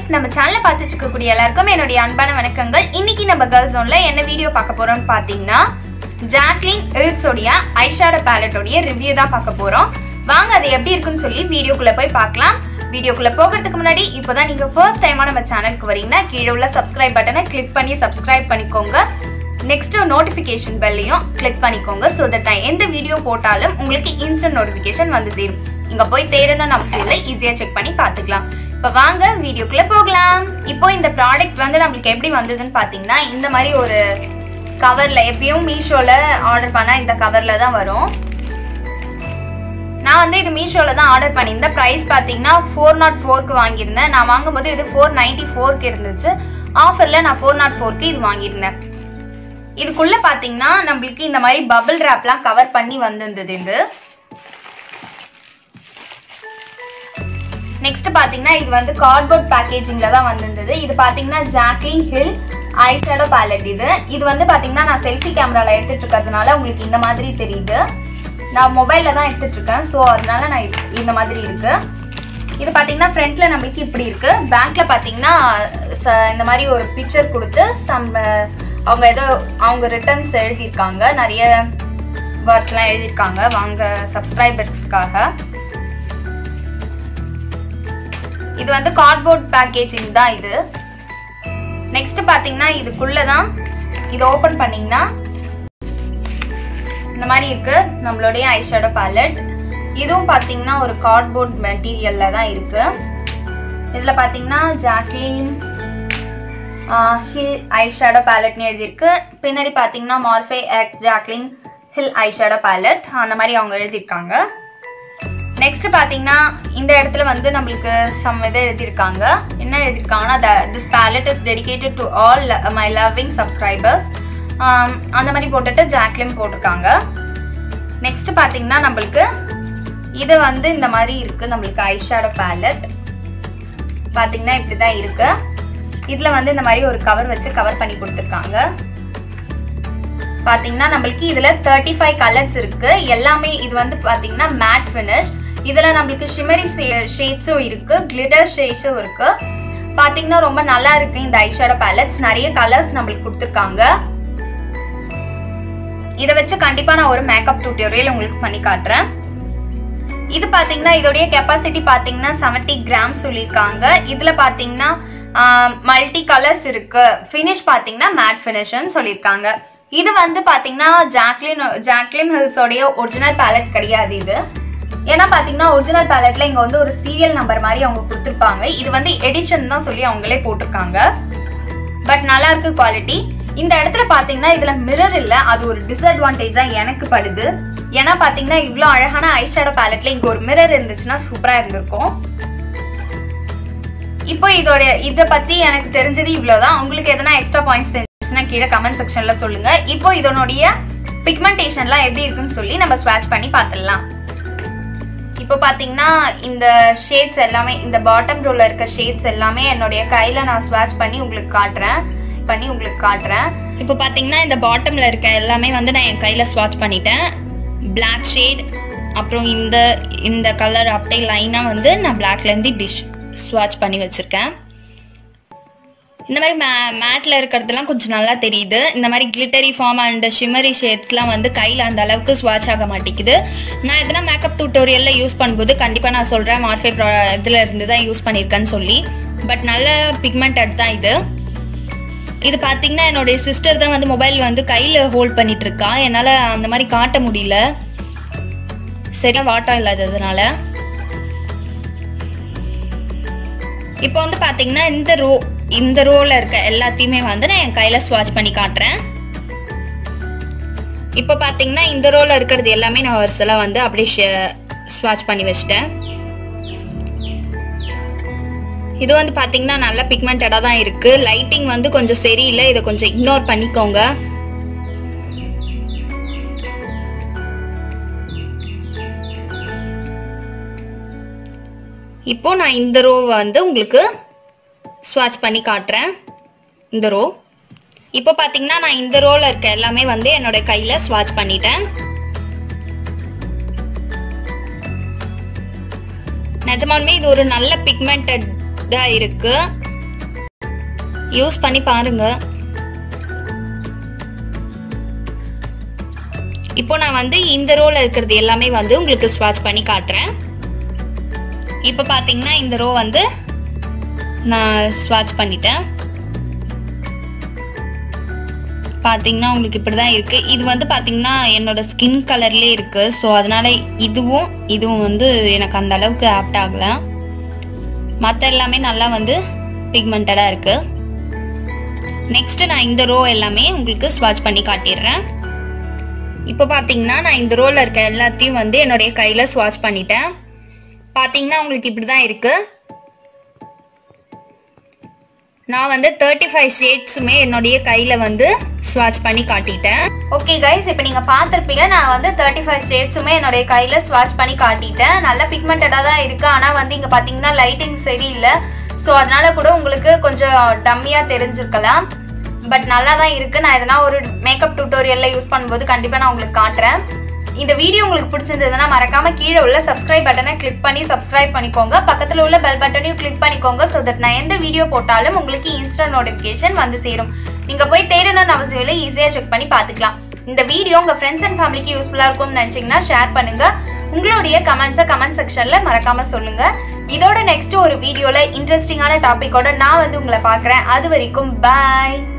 நம்ம சேனலை பார்த்துட்டு இருக்கக்கூடிய எல்லாருக்கும் என்னுடைய அன்பான வணக்கங்கள் இன்னைக்கு நம்ம கேர்ள்ஸ் ஜோன்ல என்ன வீடியோ பார்க்க போறோம்னு பார்த்தீங்கன்னா ஜாக்லின் இல்ஸோடைய ஐஷாடோ பேலட்டோடைய ரிவ்யூ தான் பார்க்க போறோம் வாங்க அது எப்படி இருக்குன்னு சொல்லி வீடியோக்குள்ள போய் பார்க்கலாம் வீடியோக்குள்ள போகிறதுக்கு முன்னாடி இப்போதான் நீங்க ஃபர்ஸ்ட் டைமா நம்ம சேனலுக்கு வரீங்கன்னா கீழே உள்ள சப்ஸ்கிரைப் பட்டனை கிளிக் பண்ணி சப்ஸ்கிரைப் பண்ணிக்கோங்க நெக்ஸ்ட் நோட்டிஃபிகேஷன் பெல்லையும் கிளிக் பண்ணிக்கோங்க ஸோ தட் நான் எந்த வீடியோ போட்டாலும் உங்களுக்கு இன்ஸ்டன்ட் நோட்டிஃபிகேஷன் வந்து சேரும் இங்க போய் தேடணும்னு அவசியம் இல்லை ஈஸியா செக் பண்ணி பார்த்துக்கலாம் இப்போ வாங்க வீடியோக்குள்ள போகலாம் இப்போ இந்த ப்ராடக்ட் வந்து நம்மளுக்கு எப்படி வந்ததுன்னு பார்த்தீங்கன்னா இந்த மாதிரி ஒரு கவர்ல எப்பயும் மீஷோல ஆர்டர் பண்ணா இந்த கவர்ல தான் வரும் நான் வந்து இது மீஷோல தான் ஆர்டர் பண்ணியிருந்தேன் ப்ரைஸ் பார்த்தீங்கன்னா ஃபோர் நாட் ஃபோர்க்கு வாங்கியிருந்தேன் நான் வாங்கும்போது இது ஃபோர் நைன்டி ஃபோர்க்கு இருந்துச்சு ஆஃபரில் நான் ஃபோர் நாட் ஃபோர்க்கு இது வாங்கியிருந்தேன் இதுக்குள்ள பார்த்தீங்கன்னா நம்மளுக்கு இந்த மாதிரி பபிள் ரேப்லாம் கவர் பண்ணி வந்திருந்தது இது நெக்ஸ்ட் பார்த்தீங்கன்னா இது வந்து கார்ட்போர்ட் பேக்கேஜிங்கில் தான் வந்திருந்தது இது பார்த்தீங்கன்னா Jaclyn Hill eye shadow palette இது இது வந்து பார்த்தீங்கன்னா நான் செல்ஃபி கேமராவில் எடுத்துட்டு இருக்கிறதுனால உங்களுக்கு இந்த மாதிரி தெரியுது நான் மொபைலில் தான் எடுத்துட்டு இருக்கேன் ஸோ அதனால நான் இது- இந்த மாதிரி இருக்கு இது பார்த்தீங்கன்னா ஃப்ரண்ட்ல நம்மளுக்கு இப்படி இருக்கு பேக்ல பார்த்தீங்கன்னா ச- இந்த மாதிரி ஒரு பிக்சர் கொடுத்து சம் அவங்க ஏதோ அவங்க ரிட்டர்ன்ஸ் எழுதியிருக்காங்க நிறைய வேர்ட்ஸ்லாம் எழுதியிருக்காங்க வாங்க சப்ஸ்கிரைபர்ஸ்க்காக இது வந்து கார்ட்போர்ட் பேக்கேஜிங் தான் இது நெக்ஸ்ட் பாத்தீங்கன்னா இதுக்குள்ள தான் இது ஓபன் பண்ணீங்கன்னா இந்த மாதிரி இருக்கு நம்மளுடைய ஐஷேடோ பேலட் இதுவும் பாத்தீங்கன்னா ஒரு கார்ட்போர்ட் மெட்டீரியல்ல தான் இருக்கு இதுல பாத்தீங்கன்னா ஜாக்லின் ஹில் ஐஷேடோ பேலட்னு எழுதியிருக்கு பின்னாடி பாத்தீங்கன்னா Morphe x Jaclyn Hill eyeshadow palette அந்த மாதிரி அவங்க எழுதியிருக்காங்க நெக்ஸ்ட் பாத்தீங்கன்னா இந்த இடத்துல வந்து நம்மளுக்கு சம் இது எழுதியிருக்காங்க என்ன எழுதியிருக்காங்கன்னா this palette is dedicated to all my loving subscribers அந்த மாதிரி போட்டுட்டு ஜாக்லின் போட்டிருக்காங்க நெக்ஸ்ட் பாத்தீங்கன்னா நம்மளுக்கு இது வந்து இந்த மாதிரி இருக்கு நம்மளுக்கு ஐஷேடோ பேலட் பாத்தீங்கன்னா இப்படிதான் இருக்கு இதுல வந்து இந்த மாதிரி ஒரு கவர் வச்சு கவர் பண்ணி கொடுத்துருக்காங்க பாத்தீங்கன்னா நம்மளுக்கு இதுல தேர்ட்டி ஃபைவ் கலர்ஸ் இருக்கு எல்லாமே இது வந்து பாத்தீங்கன்னா மேட் ஃபினிஷ் இதுல நம்மளுக்கு ஷிமரி ஷேட்ஸும் இருக்கு கிளிட்டர் ஷேட்ஸும் இருக்கு பாத்தீங்கன்னா ரொம்ப நல்லா இருக்கு இந்த ஐஷேடோ பேலட்ஸ் நிறைய கலர்ஸ் நம்மளுக்கு கொடுத்துருக்காங்க இதை வச்சு கண்டிப்பா நான் ஒரு மேக்கப் டியூட்டோரியல் உங்களுக்கு பண்ணி காட்டுறேன் இது பாத்தீங்கன்னா இதோடைய கெப்பாசிட்டி பாத்தீங்கன்னா 70 கிராம் சொல்லியிருக்காங்க இதுல பாத்தீங்கன்னா மல்டி கலர்ஸ் இருக்கு ஃபினிஷ் பாத்தீங்கன்னா மேட் ஃபினிஷ்னு சொல்லியிருக்காங்க இது வந்து பாத்தீங்கன்னா ஜாக்லின் ஜாக்லின் ஹில்ஸோடைய ஒரிஜினல் பேலட் கிடையாது இது ஏன்னா பாத்தீங்கன்னா ஒரிஜினல் பேலட்ல இங்க வந்து ஒரு சீரியல் நம்பர் மாதிரி அவங்க கொடுத்துருப்பாங்க இது வந்து எடிஷன் தான் சொல்லி அவங்களே போட்டிருக்காங்க பட் நல்லா இருக்கு குவாலிட்டி இந்த இடத்துல பாத்தீங்கன்னா இதுல மிரர் இல்ல அது ஒரு டிஸ்அட்வான்டேஜா எனக்கு படுது ஏன்னா பாத்தீங்கன்னா இவ்ளோ அழகான ஐஷேடோ பேலட்ல இங்க ஒரு மிரர் இருந்துச்சுன்னா சூப்பரா இருந்திருக்கும் இப்போ இதோட இத பத்தி எனக்கு தெரிஞ்சது இவ்வளவுதான் உங்களுக்கு எதனா எக்ஸ்ட்ரா பாயிண்ட்ஸ் தெரிஞ்சுச்சுன்னா கீழே கமெண்ட் செக்ஷன்ல சொல்லுங்க இப்போ இதனுடைய பிக்மெண்டேஷன்லாம் எப்படி இருக்குன்னு சொல்லி நம்ம ஸ்வாட்ச் பண்ணி பார்த்துடலாம் இப்போ பாத்தீங்கன்னா இந்த ஷேட்ஸ் எல்லாமே இந்த பாட்டம் ரோல இருக்க ஷேட்ஸ் எல்லாமே என்னுடைய கையில நான் ஸ்வாட்ச் பண்ணி உங்களுக்கு காட்டுறேன் பண்ணி உங்களுக்கு காட்டுறேன் இப்போ பாத்தீங்கன்னா இந்த பாட்டம்ல இருக்க எல்லாமே வந்து நான் என் கையில ஸ்வாட்ச் பண்ணிட்டேன் Black ஷேட் அப்புறம் இந்த இந்த கலர் அப்படியே லைனா வந்து நான் பிளாக்ல இருந்து இப்படி ஸ்வாட்ச் பண்ணி வச்சிருக்கேன் இந்த மாதிரி மே மேட்ல இருக்கிறதுலாம் கொஞ்சம் நல்லா தெரியுது இந்த மாதிரி கிளிட்டரி ஃபார்ம் அண்ட் ஷிமரி ஷேட்ஸ்லாம் வந்து கையில் அந்த அளவுக்கு ஸ்வாட்ச் ஆக மாட்டேங்குது நான் எதனா மேக்கப் டியூட்டோரியலில் யூஸ் பண்ணும்போது கண்டிப்பாக நான் சொல்கிறேன் மார்ஃபே ப்ரா இதில் இருந்து தான் யூஸ் பண்ணியிருக்கேன்னு சொல்லி பட் நல்ல பிக்மெண்டட் தான் இது இது பார்த்தீங்கன்னா என்னுடைய சிஸ்டர் தான் வந்து மொபைல் வந்து கையில் ஹோல்ட் பண்ணிட்டு இருக்கா என்னால் அந்த மாதிரி காட்ட முடியல சரியா வாட்டம் இல்லாததுனால இப்போ வந்து பாத்தீங்கன்னா இந்த ரோ இந்த ரோல இருக்க எல்லாத்தையுமே வந்து நான் என் கையில ஸ்வாட்ச் பண்ணி காட்டுறேன் இப்போ பாத்தீங்கன்னா இந்த ரோல இருக்கிறது எல்லாமே நான் வரிசலா வந்து அப்படியே ஸ்வாட்ச் பண்ணி வச்சிட்டேன் இது வந்து பாத்தீங்கன்னா நல்ல பிக்மெண்டடா தான் இருக்கு லைட்டிங் வந்து கொஞ்சம் சரியில்லை இதை கொஞ்சம் இக்னோர் பண்ணிக்கோங்க இப்போ நான் இந்த ரோ வந்து உங்களுக்கு ஸ்வாட்ச் பண்ணி காட்டுறேன் இந்த ரோ இப்போ பார்த்தீங்கன்னா நான் இந்த ரோல இருக்க எல்லாமே வந்து என்னோட கையில ஸ்வாட்ச் பண்ணிட்டேன் நிஜமாலுமே இது ஒரு நல்ல பிக்மெண்டடா இருக்கு யூஸ் பண்ணி பாருங்க இப்போ நான் வந்து இந்த ரோல இருக்கிறது எல்லாமே வந்து உங்களுக்கு ஸ்வாட்ச் பண்ணி காட்டுறேன் இப்போ பார்த்தீங்கன்னா இந்த ரோ வந்து நான் ஸ்வாட்ச் பண்ணிட்டேன் பார்த்தீங்கன்னா உங்களுக்கு இப்படி தான் இருக்குது இது வந்து பார்த்தீங்கன்னா என்னோட ஸ்கின் கலர்லேயே இருக்குது ஸோ அதனால இதுவும் இதுவும் வந்து எனக்கு அந்த அளவுக்கு ஆப்ட் ஆகலை மற்ற எல்லாமே நல்லா வந்து பிக்மெண்டடாக இருக்குது நெக்ஸ்ட் நான் இந்த ரோ எல்லாமே உங்களுக்கு ஸ்வாட்ச் பண்ணி காட்டிடுறேன் இப்போ பார்த்தீங்கன்னா நான் இந்த ரோல இருக்க எல்லாத்தையும் வந்து என்னுடைய கையில் ஸ்வாட்ச் பண்ணிட்டேன் பார்த்தீங்கன்னா உங்களுக்கு இப்படி தான் இருக்கு நான் வந்து தேர்ட்டி ஃபைவ் ஷேட்ஸுமே என்னுடைய கையில் வந்து ஸ்வாட்ச் பண்ணி காட்டிட்டேன் ஓகே கைஸ் இப்போ நீங்கள் பார்த்துருப்பீங்க நான் வந்து தேர்ட்டி ஃபைவ் ஷேட்ஸுமே என்னுடைய கையில் ஸ்வாட்ச் பண்ணி காட்டிட்டேன் நல்ல பிக்மெண்டடாக தான் இருக்குது ஆனால் வந்து இங்கே பார்த்தீங்கன்னா லைட்டிங் சரியில்லை ஸோ அதனால கூட உங்களுக்கு கொஞ்சம் டம்மியாக தெரிஞ்சிருக்கலாம் பட் நல்லா தான் இருக்குது நான் எதனா ஒரு மேக்கப் டியூட்டோரியலில் யூஸ் பண்ணும்போது கண்டிப்பாக நான் உங்களுக்கு காட்டுறேன் இந்த வீடியோ உங்களுக்கு பிடிச்சிருந்ததுன்னா மறக்காம கீழே உள்ள சப்ஸ்கிரைப் பட்டனை கிளிக் பண்ணி சப்ஸ்கிரைப் பண்ணிக்கோங்க பக்கத்தில் உள்ள பெல் பட்டனையும் கிளிக் பண்ணிக்கோங்க ஸோ தட் நான் எந்த வீடியோ போட்டாலும் உங்களுக்கு இன்ஸ்டன்ட் நோட்டிஃபிகேஷன் வந்து சேரும் நீங்கள் போய் தேடணும்னு அவசியம் இல்லை ஈஸியாக செக் பண்ணி பார்த்துக்கலாம் இந்த வீடியோ உங்கள் ஃப்ரெண்ட்ஸ் அண்ட் ஃபேமிலிக்கு யூஸ்ஃபுல்லாக இருக்கும்னு நினச்சிங்கன்னா ஷேர் பண்ணுங்க உங்களுடைய கமெண்ட்ஸை கமெண்ட் செக்ஷனில் மறக்காம சொல்லுங்க இதோட நெக்ஸ்ட் ஒரு வீடியோவில் இன்ட்ரெஸ்டிங்கான டாப்பிக்கோட நான் வந்து உங்களை பார்க்குறேன் அது வரைக்கும் பாய்